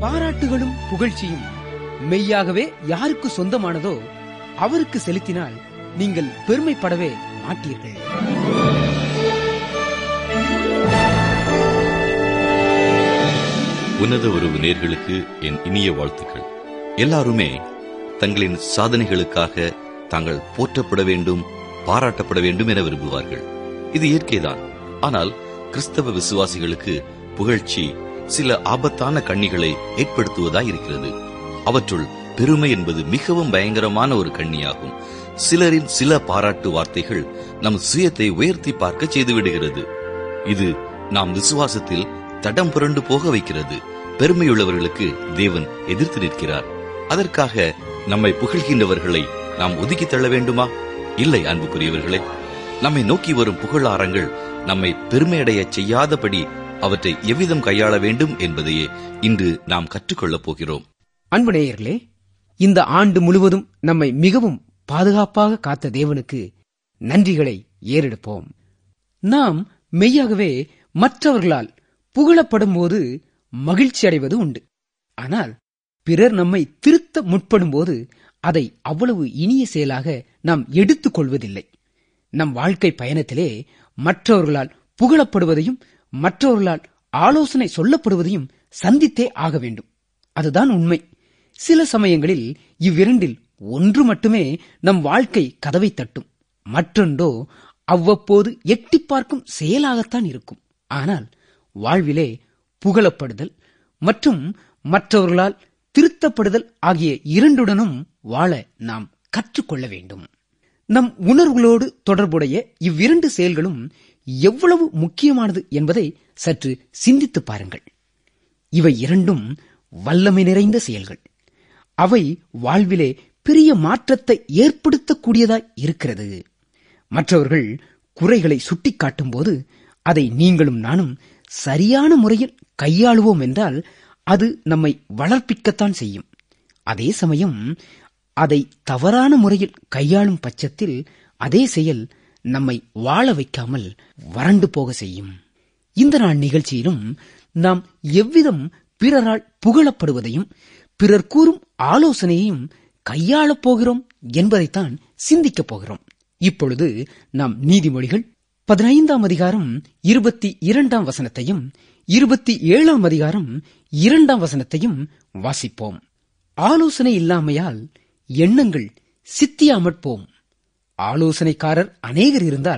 பாராட்டுகளும் புகழ்ச்சியும் மெய்யாகவே யாருக்கு சொந்தமானதோ அவருக்கு செலுத்தினால் நீங்கள் பெருமைப்படவே மாட்டீர்கள் உன்னத உறவு நேர்களுக்கு என் இனிய வாழ்த்துக்கள் எல்லாருமே தங்களின் சாதனைகளுக்காக தாங்கள் போற்றப்பட வேண்டும் பாராட்டப்பட வேண்டும் என விரும்புவார்கள் இது இயற்கைதான் ஆனால் கிறிஸ்தவ விசுவாசிகளுக்கு புகழ்ச்சி சில ஆபத்தான கண்ணிகளை ஏற்படுத்துவதாய் இருக்கிறது அவற்றுள் பெருமை என்பது மிகவும் பயங்கரமான ஒரு கண்ணியாகும் சிலரின் சில பாராட்டு வார்த்தைகள் நம் சுயத்தை உயர்த்தி பார்க்க செய்துவிடுகிறது இது நாம் விசுவாசத்தில் தடம் புரண்டு போக வைக்கிறது பெருமையுள்ளவர்களுக்கு தேவன் எதிர்த்து நிற்கிறார் அதற்காக நம்மை புகழ்கின்றவர்களை நாம் ஒதுக்கி தள்ள வேண்டுமா இல்லை அன்புக்குரியவர்களே நம்மை நோக்கி வரும் புகழாரங்கள் நம்மை பெருமையடைய செய்யாதபடி அவற்றை எவ்விதம் கையாள வேண்டும் என்பதையே இன்று நாம் கற்றுக்கொள்ளப் போகிறோம் அன்பு நேயர்களே இந்த ஆண்டு முழுவதும் நம்மை மிகவும் பாதுகாப்பாக காத்த தேவனுக்கு நன்றிகளை ஏறெடுப்போம் நாம் மெய்யாகவே மற்றவர்களால் புகழப்படும் போது மகிழ்ச்சி அடைவது உண்டு ஆனால் பிறர் நம்மை திருத்த முற்படும் போது அதை அவ்வளவு இனிய செயலாக நாம் எடுத்துக் கொள்வதில்லை நம் வாழ்க்கை பயணத்திலே மற்றவர்களால் புகழப்படுவதையும் மற்றவர்களால் ஆலோசனை சொல்லப்படுவதையும் சந்தித்தே ஆக வேண்டும் அதுதான் உண்மை சில சமயங்களில் இவ்விரண்டில் ஒன்று மட்டுமே நம் வாழ்க்கை கதவை தட்டும் மற்றொன்றோ அவ்வப்போது எட்டி பார்க்கும் செயலாகத்தான் இருக்கும் ஆனால் வாழ்விலே புகழப்படுதல் மற்றும் மற்றவர்களால் திருத்தப்படுதல் ஆகிய இரண்டுடனும் வாழ நாம் கற்றுக்கொள்ள வேண்டும் நம் உணர்வுகளோடு தொடர்புடைய இவ்விரண்டு செயல்களும் எவ்வளவு முக்கியமானது என்பதை சற்று சிந்தித்து பாருங்கள் இவை இரண்டும் வல்லமை நிறைந்த செயல்கள் அவை வாழ்விலே பெரிய மாற்றத்தை ஏற்படுத்தக்கூடியதாய் இருக்கிறது மற்றவர்கள் குறைகளை சுட்டிக்காட்டும் போது அதை நீங்களும் நானும் சரியான முறையில் கையாளுவோம் என்றால் அது நம்மை வளர்ப்பிக்கத்தான் செய்யும் அதே சமயம் அதை தவறான முறையில் கையாளும் பட்சத்தில் அதே செயல் நம்மை வாழ வைக்காமல் வறண்டு போக செய்யும் இந்த நாள் நிகழ்ச்சியிலும் நாம் எவ்விதம் பிறரால் புகழப்படுவதையும் பிறர் கூறும் ஆலோசனையையும் கையாளப் போகிறோம் என்பதைத்தான் சிந்திக்கப் போகிறோம் இப்பொழுது நாம் நீதிமொழிகள் பதினைந்தாம் அதிகாரம் இருபத்தி இரண்டாம் வசனத்தையும் இருபத்தி ஏழாம் அதிகாரம் இரண்டாம் வசனத்தையும் வாசிப்போம் ஆலோசனை இல்லாமையால் எண்ணங்கள் சித்தியாமற் போம் ஆலோசனைக்காரர் அநேகர் இருந்தால்